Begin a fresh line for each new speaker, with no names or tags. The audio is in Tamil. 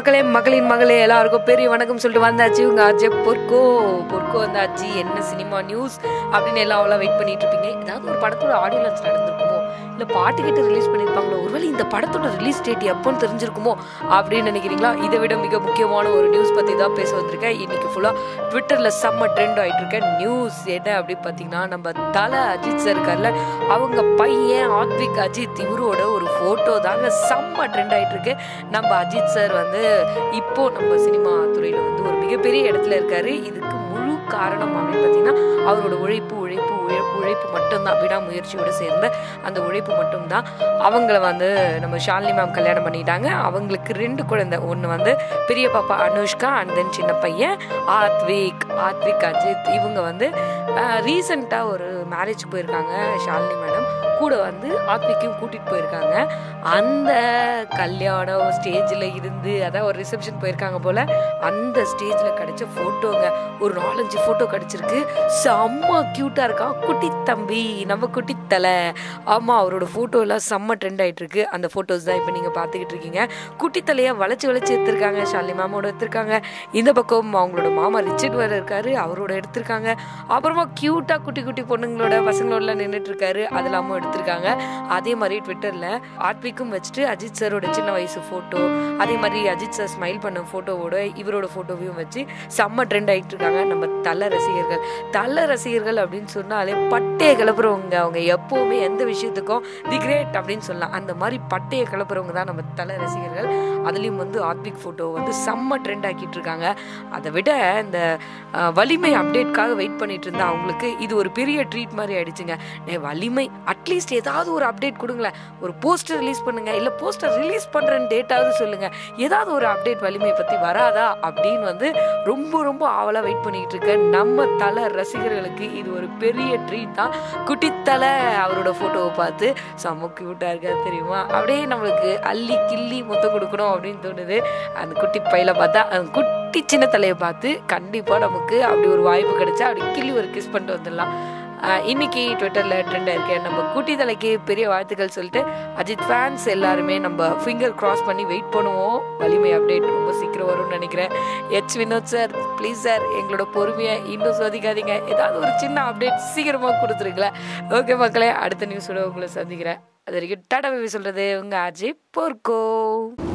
மக்களே மகளின் மகளே எல்லாருக்கும் பெரிய வணக்கம் சொல்லிட்டு வந்தாச்சு உங்க ஆச்சு பொற்கோ பொற்கோ வந்தாச்சு என்ன சினிமா நியூஸ் அப்படின்னு எல்லாம் அவ்வளோ வெயிட் பண்ணிட்டு இருப்பீங்க ஏதாவது ஒரு படத்தோட ஆடியோ லான்ச் நடந்திருக்குமோ இல்லை பாட்டு கேட்டு ரிலீஸ் பண்ணியிருப்பாங்களோ ஒருவேளை இந்த படத்தோட ரிலீஸ் டேட் எப்போன்னு தெரிஞ்சிருக்குமோ அப்படின்னு நினைக்கிறீங்களா இதை விட மிக முக்கியமான ஒரு நியூஸ் பற்றி தான் பேச வந்திருக்கேன் இன்னைக்கு ஃபுல்லாக ட்விட்டரில் செம்ம ட்ரெண்ட் ஆகிட்டு இருக்க நியூஸ் என்ன அப்படின்னு பார்த்தீங்கன்னா நம்ம தலை அஜித் சார் இருக்கார்ல அவங்க பையன் ஆத்விக் அஜித் இவரோட ஒரு ஃபோட்டோ தாங்க செம்ம ட்ரெண்ட் ஆகிட்டு இருக்கு நம்ம அஜித் சார் வந்து இப்போ நம்ம சினிமா துறையில் வந்து ஒரு மிகப்பெரிய இடத்துல இருக்காரு இதுக்கு முழு காரணம் அப்படின்னு பார்த்தீங்கன்னா அவரோட உழைப்பு உழைப்பு உழை- உழைப்பு மட்டும்தான் விடாமுயற்சியோடு சேர்ந்த அந்த உழைப்பு மட்டும்தான் அவங்கள வந்து நம்ம ஷாலினி மேம் கல்யாணம் பண்ணிட்டாங்க அவங்களுக்கு ரெண்டு குழந்தை ஒன்று வந்து பெரிய பாப்பா அனுஷ்கா அண்ட் தென் சின்ன பையன் ஆத்விக் ஆத்விக் அஜித் இவங்க வந்து ரீசண்டாக ஒரு மேரேஜ் போயிருக்காங்க ஷாலினி மேடம் கூட வந்து ஆத்விக்கையும் கூட்டிகிட்டு போயிருக்காங்க அந்த கல்யாணம் ஸ்டேஜில் இருந்து அதான் ஒரு ரிசப்ஷன் போயிருக்காங்க போல் அந்த ஸ்டேஜில் கிடைச்ச ஃபோட்டோங்க ஒரு நாலஞ்சு ஃபோட்டோ கிடச்சிருக்கு செம்ம க்யூட்டாக இருக்கான் குட்டி தம்பி நம்ம குட்டி தலை ஆமாம் அவரோட ஃபோட்டோ எல்லாம் செம்ம ட்ரெண்ட் ஆயிட்டு இருக்கு அந்த ஃபோட்டோஸ் தான் இப்போ நீங்கள் பார்த்துக்கிட்டு இருக்கீங்க குட்டி தலையை வளைச்சு வளைச்சு எடுத்திருக்காங்க ஷாலினி மாமாவோட எடுத்திருக்காங்க இந்த பக்கம் அவங்களோட மாமா ரிச்சர்ட் வேறு இருக்காரு அவரோட எடுத்திருக்காங்க அப்புறமா க்யூட்டாக குட்டி குட்டி பொண்ணுங்களோட பசங்களோட நின்றுட்டு இருக்காரு அதெல்லாமும் எடுத்திருக்காங்க அதே மாதிரி ட்விட்டரில் ஆத்விக்கும் வச்சுட்டு அஜித் சாரோட சின்ன வயசு ஃபோட்டோ அதே மாதிரி அஜித் சார் ஸ்மைல் பண்ண ஃபோட்டோவோட இவரோட ஃபோட்டோவையும் வச்சு செம்ம ட்ரெண்ட் ஆகிட்டு இருக்காங்க நம்ம தல ரசிகர்கள் தல ரசிகர்கள் அப்படின்னு சொன்னாலே பட்டையை கிளப்புறவங்க அவங்க எப்போவுமே எந்த விஷயத்துக்கும் தி கிரேட் அப்படின்னு சொல்லலாம் அந்த மாதிரி பட்டையை கிளப்புறவங்க தான் நம்ம தல ரசிகர்கள் அதுலேயும் வந்து ஆத்விக் ஃபோட்டோ வந்து செம்ம ட்ரெண்ட் ஆக்கிட்டு இருக்காங்க அதை விட இந்த அஹ், வலிமை அப்டேட்காக வெயிட் பண்ணிட்டு இருந்தா அவங்களுக்கு இது ஒரு பெரிய ட்ரீட் மாதிரி ஆயிடுச்சுங்க டே வலிமை அட்லீஸ்ட் ஏதாவது ஒரு அப்டேட் கொடுங்களேன் ஒரு போஸ்டர் ரிலீஸ் பண்ணுங்க இல்லை போஸ்டர் ரிலீஸ் பண்ணுறேன்னு டேட்டாவது சொல்லுங்க ஏதாவது ஒரு அப்டேட் வலிமை பற்றி வராதா அப்படின்னு வந்து ரொம்ப ரொம்ப ஆவலாக வெயிட் பண்ணிட்டு இருக்க நம்ம தலை ரசிகர்களுக்கு இது ஒரு பெரிய ட்ரீட் தான் குட்டித்தலை அவரோட ஃபோட்டோவை பார்த்து செம்ம க்யூட்டாக இருக்கா தெரியுமா அப்படியே நம்மளுக்கு அள்ளி கிள்ளி முத்தம் கொடுக்கணும் அப்படின்னு தோணுது அந்த குட்டி பையில பார்த்தா அந்த குட்டி சின்ன தலையை பார்த்து கண்டிப்பாக நமக்கு அப்படி ஒரு வாய்ப்பு கிடைச்சா அப்படி கிள்ளி ஒரு கிஸ் பண்ணிட்டு வந்துடலாம் ஆஹ் இன்னைக்கு ட்விட்டரில் ட்ரெண்டாக இருக்கேன் நம்ம குட்டி தலைக்கு பெரிய வாழ்த்துக்கள் சொல்லிட்டு அஜித் ஃபேன்ஸ் எல்லாருமே நம்ம ஃபிங்கர் கிராஸ் பண்ணி வெயிட் பண்ணுவோம் வலிமை அப்டேட் ரொம்ப சீக்கிரம் வரும்னு நினைக்கிறேன் H Vinoth sir please sir எங்களோட பொறுமையை இன்னும் சோதிக்காதீங்க ஏதாவது ஒரு சின்ன அப்டேட் சீக்கிரமாக கொடுத்துருங்களேன் ஓகே மக்களே அடுத்த நியூஸோட உங்களை சந்திக்கிறேன் அது வரைக்கும் டாடா பேபி சொல்கிறது உங்கள் அஜய் போர்க்கோ